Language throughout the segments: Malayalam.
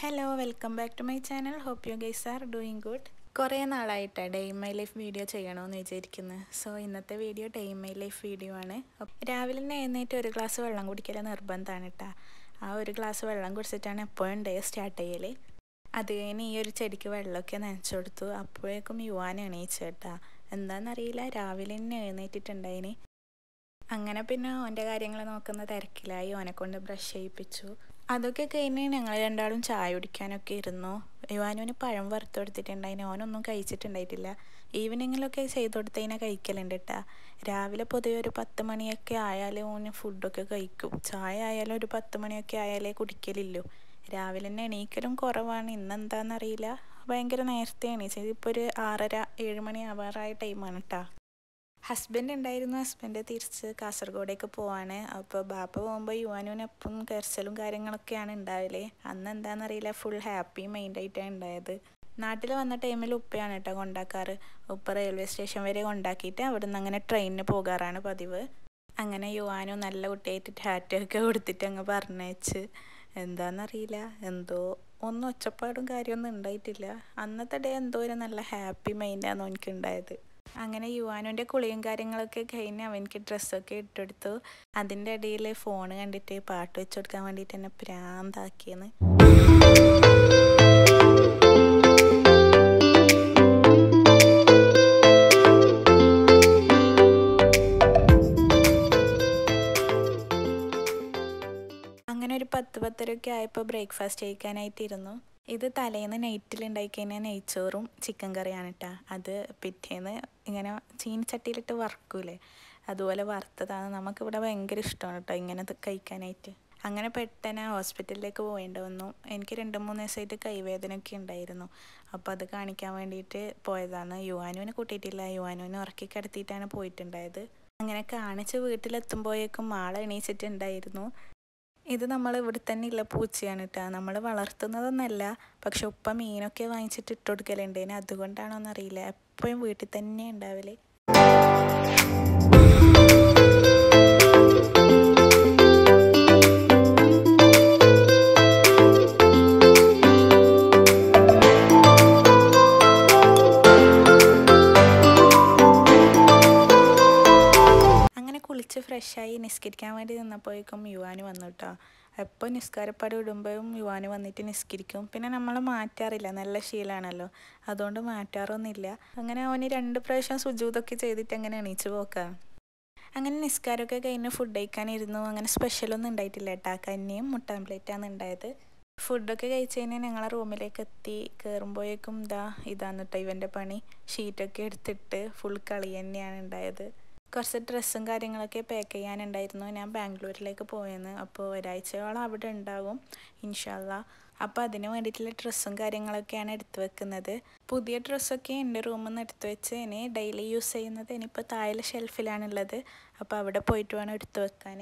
hello welcome back to my channel hope you guys are doing good കുറേ നാളായിട്ടാണ് ഡേ മൈ ലൈഫ് വീഡിയോ ചെയ്യണമെന്ന് വിചാരിക്കുന്നത് സോ ഇന്നത്തെ video day my life video ആണ് രാവിലെ തന്നെ എഴുന്നേറ്റ് ഒരു ഗ്ലാസ് വെള്ളം കുടിക്കൽ നിർബന്ധമാണ് കേട്ടോ ആ ഒരു ഗ്ലാസ് വെള്ളം കുടിച്ചിട്ടാണ് എപ്പോഴും ഡേ സ്റ്റാർട്ട് ചെയ്യൽ അത് കഴിഞ്ഞ് ഈ ഒരു ചെടിക്ക് വെള്ളമൊക്കെ നനച്ചു കൊടുത്തു അപ്പോഴേക്കും യുവാൻ എണീച്ചു കേട്ടാ എന്താണെന്നറിയില്ല രാവിലെ തന്നെ എഴുന്നേറ്റിട്ടുണ്ടായിന് അങ്ങനെ പിന്നെ ഓൻ്റെ കാര്യങ്ങൾ നോക്കുന്ന തിരക്കിലായി ഓനെ കൊണ്ട് ബ്രഷ് ചെയ്യിപ്പിച്ചു അതൊക്കെ കഴിഞ്ഞ് ഞങ്ങൾ രണ്ടാളും ചായ കുടിക്കാനൊക്കെ ഇരുന്നു യുവാനുവിന് പഴം വറുത്ത് കൊടുത്തിട്ടുണ്ടായിന് ഓനൊന്നും കഴിച്ചിട്ടുണ്ടായിട്ടില്ല ഈവനിങ്ങിലൊക്കെ ചെയ്ത് കൊടുത്തതിനെ കഴിക്കലുണ്ട് കേട്ടാ രാവിലെ പൊതുവെ ഒരു പത്ത് മണിയൊക്കെ ആയാലേ ഓന് ഫുഡൊക്കെ കഴിക്കും ചായ ആയാലും ഒരു പത്ത് മണിയൊക്കെ ആയാലേ കുടിക്കലില്ലൂ രാവിലെ തന്നെ എണീക്കലും കുറവാണ് ഇന്നെന്താണെന്നറിയില്ല ഭയങ്കര നേരത്തെ എണീച്ചത് ഇപ്പോൾ ഒരു ആറര ഏഴ് മണി ആവാറായ ടൈമാണ് കേട്ടോ ഹസ്ബൻഡ് ഉണ്ടായിരുന്നു ഹസ്ബൻഡ് തിരിച്ച് കാസർഗോഡേക്ക് പോവാണ് അപ്പോൾ ബാപ്പ പോകുമ്പോൾ യുവാനുവിനൊപ്പം കരച്ചിലും കാര്യങ്ങളൊക്കെയാണ് ഉണ്ടാവില്ലേ അന്ന് എന്താണെന്നറിയില്ല ഫുൾ ഹാപ്പി മൈൻഡായിട്ടാണ് ഉണ്ടായത് നാട്ടിൽ വന്ന ടൈമിൽ ഉപ്പയാണ് കേട്ടോ കൊണ്ടാക്കാറ് ഉപ്പ റെയിൽവേ സ്റ്റേഷൻ വരെ കൊണ്ടാക്കിയിട്ട് അവിടെ നിന്ന് അങ്ങനെ ട്രെയിനിന് പോകാറാണ് പതിവ് അങ്ങനെ യുവാനു നല്ല കുട്ടിയായിട്ട് ടാറ്റൊക്കെ കൊടുത്തിട്ട് അങ്ങ് പറഞ്ഞയച്ച് എന്താണെന്നറിയില്ല എന്തോ ഒന്നും ഒച്ചപ്പാടും കാര്യമൊന്നും ഉണ്ടായിട്ടില്ല അന്നത്തെ ഡേ എന്തോ ഒരു നല്ല ഹാപ്പി മൈൻഡാണ് എനിക്ക് ഉണ്ടായത് അങ്ങനെ യുവാനുവിൻ്റെ കുളിയും കാര്യങ്ങളൊക്കെ കഴിഞ്ഞ് അവനക്ക് ഡ്രസ്സൊക്കെ ഇട്ടെടുത്തു അതിൻ്റെ ഇടയിൽ ഫോൺ കണ്ടിട്ട് പാട്ട് വെച്ച് കൊടുക്കാൻ വേണ്ടിയിട്ട് എന്നെ പ്രാന്താക്കിയെന്ന് അങ്ങനെ ഒരു പത്ത് പത്തരയൊക്കെ ആയപ്പോൾ ബ്രേക്ക്ഫാസ്റ്റ് കഴിക്കാനായിട്ടിരുന്നു ഇത് തലേന്ന് നൈറ്റിൽ ഉണ്ടാക്കിക്കഴിഞ്ഞാൽ നെയ്ച്ചോറും ചിക്കൻ കറിയാണ് കേട്ടോ അത് പിറ്റേന്ന് ഇങ്ങനെ ചീനിച്ചട്ടിയിലിട്ട് വറക്കൂലേ അതുപോലെ വറുത്തതാണ് നമുക്കിവിടെ ഭയങ്കര ഇഷ്ടമാണ് കേട്ടോ ഇങ്ങനെ കഴിക്കാനായിട്ട് അങ്ങനെ പെട്ടെന്ന് ഹോസ്പിറ്റലിലേക്ക് പോകേണ്ടി വന്നു എനിക്ക് രണ്ട് മൂന്ന് ദിവസമായിട്ട് കൈവേദനയൊക്കെ ഉണ്ടായിരുന്നു അപ്പോൾ അത് കാണിക്കാൻ വേണ്ടിയിട്ട് പോയതാണ് യുവാനുവിനെ കൂട്ടിയിട്ടില്ല യുവാനുവിനെ ഉറക്കി കിടത്തിയിട്ടാണ് പോയിട്ടുണ്ടായത് അങ്ങനെ കാണിച്ച് വീട്ടിലെത്തുമ്പോഴേക്കും ആളെ എണീച്ചിട്ടുണ്ടായിരുന്നു ഇത് നമ്മൾ ഇവിടെ തന്നെ ഉള്ള പൂച്ചയാണ് കേട്ടോ നമ്മൾ വളർത്തുന്നതൊന്നല്ല പക്ഷെ ഉപ്പ മീനൊക്കെ വാങ്ങിച്ചിട്ട് ഇട്ട് കൊടുക്കലുണ്ടേന് അതുകൊണ്ടാണോന്ന് അറിയില്ല എപ്പോഴും വീട്ടിൽ തന്നെ ഉണ്ടാവല് അങ്ങനെ കുളിച്ച് ഫ്രഷായി നിസ്കരിക്കാൻ വേണ്ടി നിന്നപ്പോഴേക്കും യുവാന് വന്നു കേട്ടോ എപ്പോൾ നിസ്കാരപ്പാട് ഇടുമ്പോഴും യുവാന് വന്നിട്ട് നിസ്കരിക്കും പിന്നെ നമ്മൾ മാറ്റാറില്ല നല്ല ശീലമാണല്ലോ അതുകൊണ്ട് മാറ്റാറൊന്നുമില്ല അങ്ങനെ അവന് രണ്ട് പ്രാവശ്യം സുജൂതൊക്കെ ചെയ്തിട്ട് അങ്ങനെ എണീച്ച് പോക്കാം അങ്ങനെ നിസ്കാരമൊക്കെ കഴിഞ്ഞ് ഫുഡ് കഴിക്കാനിരുന്നു അങ്ങനെ സ്പെഷ്യലൊന്നും ഉണ്ടായിട്ടില്ല കേട്ടോ കന്നിയും മുട്ടാൻ പ്ലേറ്റാണ് ഉണ്ടായത് ഫുഡൊക്കെ കഴിച്ച് കഴിഞ്ഞാൽ ഞങ്ങളെ റൂമിലേക്ക് എത്തി കയറുമ്പോഴേക്കും ഇതാ ഇതാന്ന് കേട്ടോ ഇവൻ്റെ പണി ഷീറ്റൊക്കെ എടുത്തിട്ട് ഫുൾ കളി തന്നെയാണ് ഉണ്ടായത് കുറച്ച് ഡ്രസ്സും കാര്യങ്ങളൊക്കെ പാക്ക് ചെയ്യാനുണ്ടായിരുന്നു ഞാൻ ബാംഗ്ലൂരിലേക്ക് പോയെന്ന് അപ്പോൾ ഒരാഴ്ചയോളം അവിടെ ഉണ്ടാകും ഇൻഷാല്ല അപ്പോൾ അതിന് വേണ്ടിയിട്ടുള്ള ഡ്രസ്സും കാര്യങ്ങളൊക്കെയാണ് എടുത്തു വെക്കുന്നത് പുതിയ ഡ്രസ്സൊക്കെ എൻ്റെ റൂമിൽ നിന്ന് എടുത്തു വെച്ച് ഇനി ഡെയിലി യൂസ് ചെയ്യുന്നത് ഇനിയിപ്പോൾ താഴെ ഷെൽഫിലാണുള്ളത് അപ്പോൾ അവിടെ പോയിട്ട് വേണം എടുത്തു വെക്കാൻ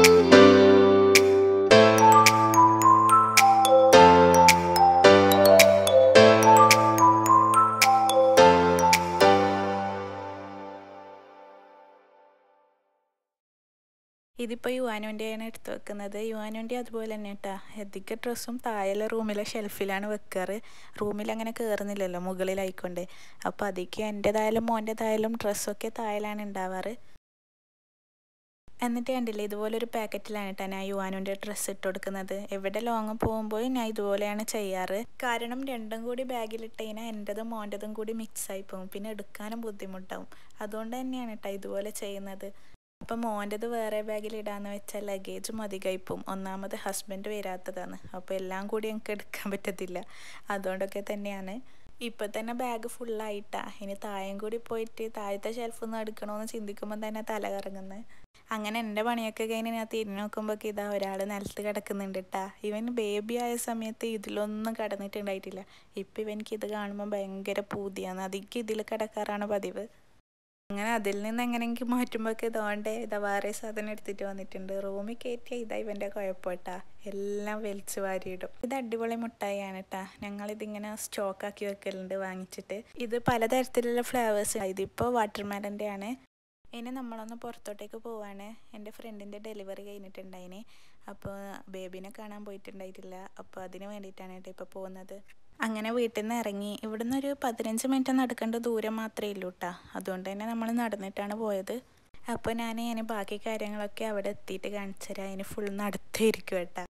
ഇതിപ്പോൾ യുവാനുവിൻ്റെയാണ് എടുത്ത് വെക്കുന്നത് യുവാനുവിൻ്റെ അതുപോലെ തന്നെ കേട്ടോ അധിക ഡ്രസ്സും താഴെ റൂമിലെ ഷെൽഫിലാണ് വെക്കാറ് റൂമിൽ അങ്ങനെ കയറുന്നില്ലല്ലോ മുകളിലായിക്കൊണ്ട് അപ്പോൾ അതിക്ക് എൻ്റെതായാലും മോൻ്റെതായാലും ഡ്രസ്സൊക്കെ താഴെയാണ് ഉണ്ടാവാറ് എന്നിട്ട് കണ്ടില്ലേ ഇതുപോലൊരു പാക്കറ്റിലാണ് കേട്ടോ ഞാൻ യുവാനുവിൻ്റെ ഡ്രസ്സ് ഇട്ട് കൊടുക്കുന്നത് എവിടെ ലോങ് പോകുമ്പോൾ ഞാൻ ഇതുപോലെയാണ് ചെയ്യാറ് കാരണം രണ്ടും കൂടി ബാഗിലിട്ട് കഴിഞ്ഞാൽ എൻ്റെതും മോൻ്റെതും കൂടി മിക്സായി പോകും പിന്നെ എടുക്കാനും ബുദ്ധിമുട്ടാവും അതുകൊണ്ട് തന്നെയാണ് കേട്ടോ ഇതുപോലെ ചെയ്യുന്നത് അപ്പം മോൻ്റെത് വേറെ ബാഗിൽ ഇടാന്ന് വെച്ചാൽ ലഗേജും അധികമായി പോവും ഒന്നാമത് ഹസ്ബൻഡ് വരാത്തതാണ് അപ്പോൾ എല്ലാം കൂടി എനിക്ക് എടുക്കാൻ പറ്റത്തില്ല അതുകൊണ്ടൊക്കെ തന്നെയാണ് ഇപ്പം തന്നെ ബാഗ് ഫുള്ളായിട്ടാ ഇനി താഴെയും കൂടി പോയിട്ട് താഴത്തെ ഷെൽഫിൽ നിന്ന് എടുക്കണമെന്ന് ചിന്തിക്കുമ്പോൾ തന്നെ തല കറങ്ങുന്നത് അങ്ങനെ എൻ്റെ പണിയൊക്കെ കഴിഞ്ഞ് ഞാൻ തിരിഞ്ഞു നോക്കുമ്പോൾ ഇതാ ഒരാൾ നിലത്ത് കിടക്കുന്നുണ്ട് കേട്ടാ ഇവൻ ബേബി ആയ സമയത്ത് ഇതിലൊന്നും കിടന്നിട്ടുണ്ടായിട്ടില്ല ഇപ്പം ഇവനിക്ക് ഇത് കാണുമ്പോൾ ഭയങ്കര പൂതിയാണ് അതിക്ക് ഇതിൽ കിടക്കാറാണ് പതിവ് അങ്ങനെ അതിൽ നിന്ന് എങ്ങനെയെങ്കിലും മാറ്റുമ്പോഴൊക്കെ ഇതോണ്ടേ ഇതാ വേറെ സാധനം എടുത്തിട്ട് വന്നിട്ടുണ്ട് റൂമിൽ കയറ്റിയ ഇതാ ഇവൻ്റെ കുഴപ്പമിട്ടാ എല്ലാം വലിച്ചു വാരിയിടും ഇത് അടിപൊളി മുട്ടായിയാണ് കേട്ടാ ഞങ്ങളിതിങ്ങനെ സ്റ്റോക്കാക്കി വെക്കലുണ്ട് വാങ്ങിച്ചിട്ട് ഇത് പലതരത്തിലുള്ള ഫ്ലേവേഴ്സ് ഇതിപ്പോൾ വാട്ടർമെലൻ്റെ ആണ് ഇനി നമ്മളൊന്ന് പുറത്തോട്ടേക്ക് പോവാണ് എൻ്റെ ഫ്രണ്ടിൻ്റെ ഡെലിവറി കഴിഞ്ഞിട്ടുണ്ടായിന് അപ്പോൾ ബേബീനെ കാണാൻ പോയിട്ടുണ്ടായിട്ടില്ല അപ്പോൾ അതിന് വേണ്ടിയിട്ടാണ് കേട്ടോ ഇപ്പോൾ പോകുന്നത് അങ്ങനെ വീട്ടിൽ നിന്ന് ഇറങ്ങി ഇവിടുന്ന് ഒരു പതിനഞ്ച് മിനിറ്റ് നടക്കേണ്ട ദൂരം മാത്രമേ ഉള്ളൂ കേട്ടോ അതുകൊണ്ട് തന്നെ നമ്മൾ നടന്നിട്ടാണ് പോയത് അപ്പോൾ ഞാൻ ഇനി ബാക്കി കാര്യങ്ങളൊക്കെ അവിടെ എത്തിയിട്ട് കാണിച്ചു തരാം അതിന് ഫുൾ നടത്തിയിരിക്കും കേട്ടോ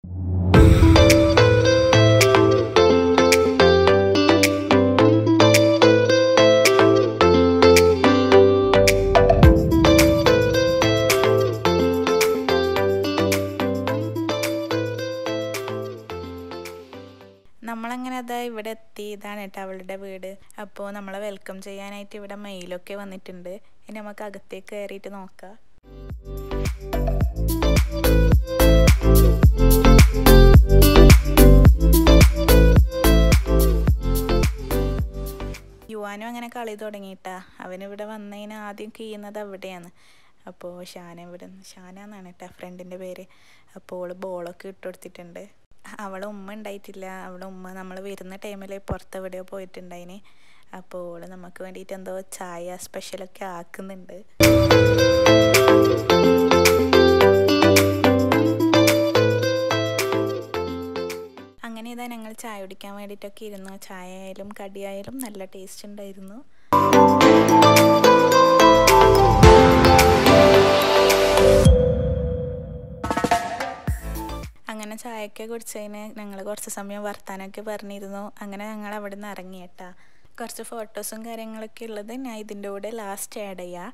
നമ്മളങ്ങനെ അതാ ഇവിടെ എത്തി ഇതാണ് കേട്ടോ അവളുടെ വീട് അപ്പോൾ നമ്മളെ വെൽക്കം ചെയ്യാനായിട്ട് ഇവിടെ മെയിലൊക്കെ വന്നിട്ടുണ്ട് ഇനി നമുക്ക് അകത്തേക്ക് കയറിയിട്ട് നോക്കാം യുവാനും അങ്ങനെ കളി തുടങ്ങിയിട്ടാ അവനിവിടെ വന്നതിന് ആദ്യം കീയുന്നത് അവിടെയാണ് അപ്പോൾ ഷാന ഇവിടെ ഷാന എന്നാണ് കേട്ടോ ഫ്രണ്ടിൻ്റെ പേര് അപ്പോൾ ഓള് ബോളൊക്കെ ഇട്ട് കൊടുത്തിട്ടുണ്ട് അവളെ ഉമ്മ ഉണ്ടായിട്ടില്ല അവളെ ഉമ്മ നമ്മൾ വരുന്ന ടൈമിൽ പുറത്ത് എവിടെയോ പോയിട്ടുണ്ടായിന് അപ്പോൾ ഓള് നമുക്ക് വേണ്ടിയിട്ട് എന്തോ ചായ സ്പെഷ്യലൊക്കെ ആക്കുന്നുണ്ട് അങ്ങനെ ഇതാ ഞങ്ങൾ ചായ കുടിക്കാൻ വേണ്ടിയിട്ടൊക്കെ ഇരുന്നു ചായ ആയാലും കടിയായാലും നല്ല ടേസ്റ്റ് ഉണ്ടായിരുന്നു അങ്ങനെ ചായയൊക്കെ കുടിച്ചതിന് ഞങ്ങൾ കുറച്ച് സമയം വർത്താനൊക്കെ പറഞ്ഞിരുന്നു അങ്ങനെ ഞങ്ങൾ അവിടെ നിന്ന് ഇറങ്ങിയേട്ടാ കുറച്ച് ഫോട്ടോസും കാര്യങ്ങളൊക്കെ ഉള്ളത് ഞാൻ ഇതിൻ്റെ കൂടെ ലാസ്റ്റ് ആഡ് ചെയ്യാം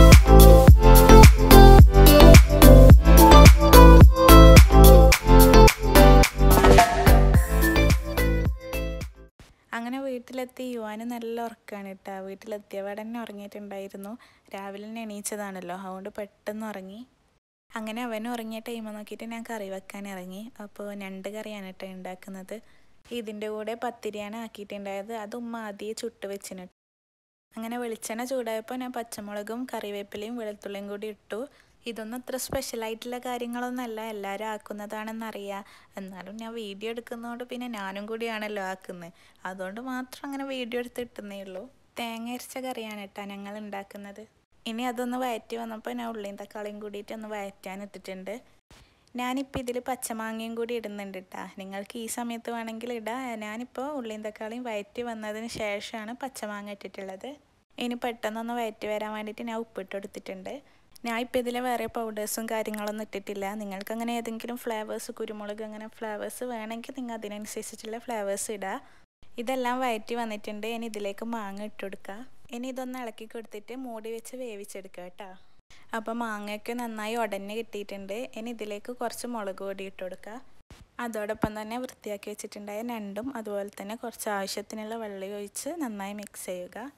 അങ്ങനെ വീട്ടിലെത്തി യുവാന് നല്ല ഉറക്കമാണ് കേട്ടോ വീട്ടിലെത്തിയപാടെ തന്നെ ഉറങ്ങിയിട്ടുണ്ടായിരുന്നു രാവിലെ തന്നെ എണീച്ചതാണല്ലോ അതുകൊണ്ട് പെട്ടെന്ന് ഉറങ്ങി അങ്ങനെ അവൻ ഉറങ്ങിയ ടൈം നോക്കിയിട്ട് ഞാൻ കറി വെക്കാൻ ഇറങ്ങി അപ്പോൾ ഞണ്ട് കറിയാണ് കേട്ടോ ഉണ്ടാക്കുന്നത് ഇതിൻ്റെ കൂടെ പത്തിരിയാണ് ആക്കിയിട്ടുണ്ടായത് അത് ഉമ്മ ആദ്യം ചുട്ട് വെച്ചിന് അങ്ങനെ വെളിച്ചെണ്ണ ചൂടായപ്പോൾ ഞാൻ പച്ചമുളകും കറിവേപ്പിലയും വെളുത്തുള്ളിയും കൂടി ഇട്ടു ഇതൊന്നും അത്ര സ്പെഷ്യലായിട്ടുള്ള കാര്യങ്ങളൊന്നുമല്ല എല്ലാവരും ആക്കുന്നതാണെന്നറിയാം എന്നാലും ഞാൻ വീഡിയോ എടുക്കുന്നതുകൊണ്ട് പിന്നെ ഞാനും കൂടിയാണല്ലോ ആക്കുന്നത് അതുകൊണ്ട് മാത്രം അങ്ങനെ വീഡിയോ എടുത്ത് ഇട്ടുന്നേ ഉള്ളൂ തേങ്ങ അരച്ച കറിയാണ് കേട്ടോ ഞങ്ങൾ ഉണ്ടാക്കുന്നത് ഇനി അതൊന്ന് വയറ്റി വന്നപ്പോൾ ഞാൻ ഉള്ളിയും തക്കാളിയും കൂടിയിട്ട് ഒന്ന് വയറ്റാൻ ഇട്ടിട്ടുണ്ട് ഞാനിപ്പോൾ ഇതിൽ പച്ചമാങ്ങയും കൂടി ഇടുന്നുണ്ട് കേട്ടോ നിങ്ങൾക്ക് ഈ സമയത്ത് വേണമെങ്കിൽ ഇടാം ഞാനിപ്പോൾ ഉള്ളിയും തക്കാളിയും വയറ്റി വന്നതിന് ശേഷമാണ് പച്ചമാങ്ങ ഇട്ടിട്ടുള്ളത് ഇനി പെട്ടെന്നൊന്ന് വയറ്റി വരാൻ വേണ്ടിയിട്ട് ഞാൻ ഉപ്പിട്ട് കൊടുത്തിട്ടുണ്ട് ഞാൻ ഇപ്പോൾ ഇതിൽ വേറെ പൗഡേഴ്സും കാര്യങ്ങളൊന്നും ഇട്ടിട്ടില്ല നിങ്ങൾക്ക് അങ്ങനെ ഏതെങ്കിലും ഫ്ലേവേഴ്സ് കുരുമുളക് അങ്ങനെ ഫ്ലേവേഴ്സ് വേണമെങ്കിൽ നിങ്ങൾ അതിനനുസരിച്ചിട്ടുള്ള ഫ്ലേവേഴ്സ് ഇടുക ഇതെല്ലാം വയറ്റി വന്നിട്ടുണ്ട് ഇനി ഇതിലേക്ക് മാങ്ങ ഇട്ട് കൊടുക്കുക ഇനി ഇതൊന്ന് ഇളക്കി കൊടുത്തിട്ട് മൂടി വെച്ച് വേവിച്ചെടുക്കുക കേട്ടോ അപ്പോൾ മാങ്ങയൊക്കെ നന്നായി ഉടഞ്ഞ് കിട്ടിയിട്ടുണ്ട് ഇനി ഇതിലേക്ക് കുറച്ച് മുളക് പൊടി ഇട്ട് കൊടുക്കുക അതോടൊപ്പം തന്നെ വൃത്തിയാക്കി വെച്ചിട്ടുണ്ടായ രണ്ടും അതുപോലെ തന്നെ കുറച്ച് ആവശ്യത്തിനുള്ള വെള്ളം ഒഴിച്ച് നന്നായി മിക്സ് ചെയ്യുക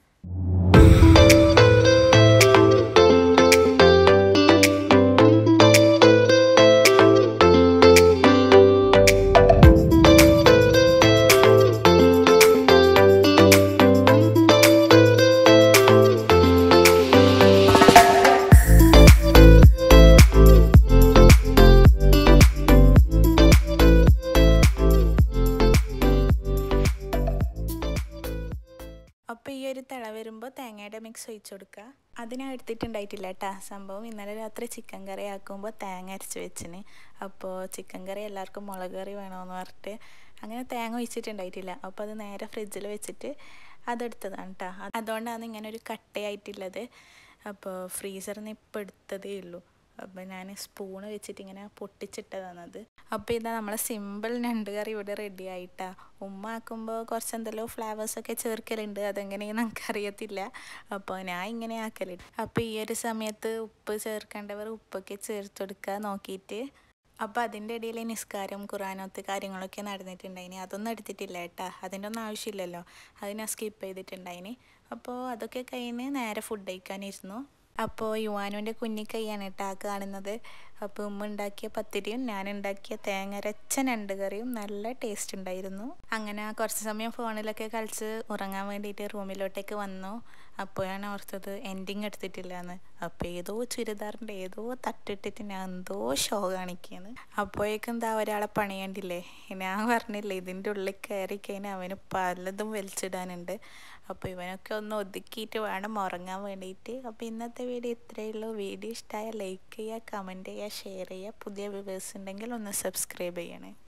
അപ്പോൾ ഈ ഒരു തിള വരുമ്പോൾ തേങ്ങയുടെ മിക്സ് ഒഴിച്ചു കൊടുക്കുക അതിന് എടുത്തിട്ടുണ്ടായിട്ടില്ല കേട്ടോ സംഭവം ഇന്നലെ രാത്രി ചിക്കൻ കറി ആക്കുമ്പോൾ തേങ്ങ അരച്ച് വെച്ചിന് അപ്പോൾ ചിക്കൻ കറി എല്ലാവർക്കും മുളക് കറി വേണമെന്ന് പറഞ്ഞിട്ട് അങ്ങനെ തേങ്ങ ഒഴിച്ചിട്ടുണ്ടായിട്ടില്ല അപ്പോൾ അത് നേരെ ഫ്രിഡ്ജിൽ വെച്ചിട്ട് അതെടുത്തതാണ് കേട്ടോ അതുകൊണ്ടാണ് ഇങ്ങനെ ഒരു കട്ടയായിട്ടുള്ളത് അപ്പോൾ ഫ്രീസറിൽ നിന്ന് ഇപ്പോൾ എടുത്തതേ ഉള്ളൂ അപ്പോൾ ഞാൻ സ്പൂണ് വെച്ചിട്ട് ഇങ്ങനെ പൊട്ടിച്ചിട്ടതാണത് അപ്പോൾ ഇതാ നമ്മളെ സിമ്പിൾ ഞണ്ട് കറി ഇവിടെ റെഡി ആയിട്ടാ ഉമ്മ ആക്കുമ്പോൾ കുറച്ച് എന്തെല്ലോ ഫ്ലേവേഴ്സൊക്കെ ചേർക്കലുണ്ട് അതെങ്ങനെയെന്ന് എനിക്കറിയത്തില്ല അപ്പോൾ ഞാൻ ഇങ്ങനെ ആക്കലുണ്ട് അപ്പോൾ ഈ ഒരു സമയത്ത് ഉപ്പ് ചേർക്കേണ്ടവർ ഉപ്പൊക്കെ ചേർത്ത് കൊടുക്കുക നോക്കിയിട്ട് അപ്പോൾ അതിൻ്റെ ഇടയിൽ നിസ്കാരം ഖുറാനത്ത് കാര്യങ്ങളൊക്കെ നടന്നിട്ടുണ്ടായിനി അതൊന്നും എടുത്തിട്ടില്ല കേട്ടാ അതിൻ്റെ ഒന്നും ആവശ്യമില്ലല്ലോ അത് ഞാൻ സ്കിപ്പ് ചെയ്തിട്ടുണ്ടായിനി അപ്പോൾ അതൊക്കെ കഴിഞ്ഞ് നേരെ ഫുഡ് കഴിക്കാനിരുന്നു അപ്പോൾ യുവാനുവിൻ്റെ കുഞ്ഞിക്കൈയാണ് കേട്ടോ ആ കാണുന്നത് അപ്പോൾ ഉമ്മ ഉണ്ടാക്കിയ പത്തിരിയും ഞാൻ ഉണ്ടാക്കിയ തേങ്ങരച്ച ഞണ്ട് കറിയും നല്ല ടേസ്റ്റ് ഉണ്ടായിരുന്നു അങ്ങനെ കുറച്ച് സമയം ഫോണിലൊക്കെ കളിച്ച് ഉറങ്ങാൻ വേണ്ടിയിട്ട് റൂമിലോട്ടേക്ക് വന്നു അപ്പോഴാണ് ഓർത്തത് എൻഡിങ് എടുത്തിട്ടില്ല എന്ന് അപ്പോൾ ഏതോ ചുരിദാറിൻ്റെ ഏതോ തട്ടിട്ടിട്ട് ഞാൻ എന്തോ ഷോ കാണിക്കുകയാണ് അപ്പോഴേക്കും എന്താ ഒരാളെ പണിയണ്ടില്ലേ ഞാൻ പറഞ്ഞില്ലേ ഇതിൻ്റെ ഉള്ളിൽ കയറി കഴിഞ്ഞാൽ അവന് പലതും വലിച്ചിടാനുണ്ട് അപ്പോൾ ഇവനൊക്കെ ഒന്ന് ഒതുക്കിയിട്ട് വേണം ഉറങ്ങാൻ വേണ്ടിയിട്ട് അപ്പോൾ ഇന്നത്തെ വീഡിയോ ഇത്രയേ ഉള്ളൂ വീഡിയോ ഇഷ്ടമായ ലൈക്ക് ചെയ്യുക കമൻറ്റ് ചെയ്യുക ഷെയർ ചെയ്യുക പുതിയ വ്യൂവേഴ്സ് ഉണ്ടെങ്കിൽ ഒന്ന് സബ്സ്ക്രൈബ് ചെയ്യണേ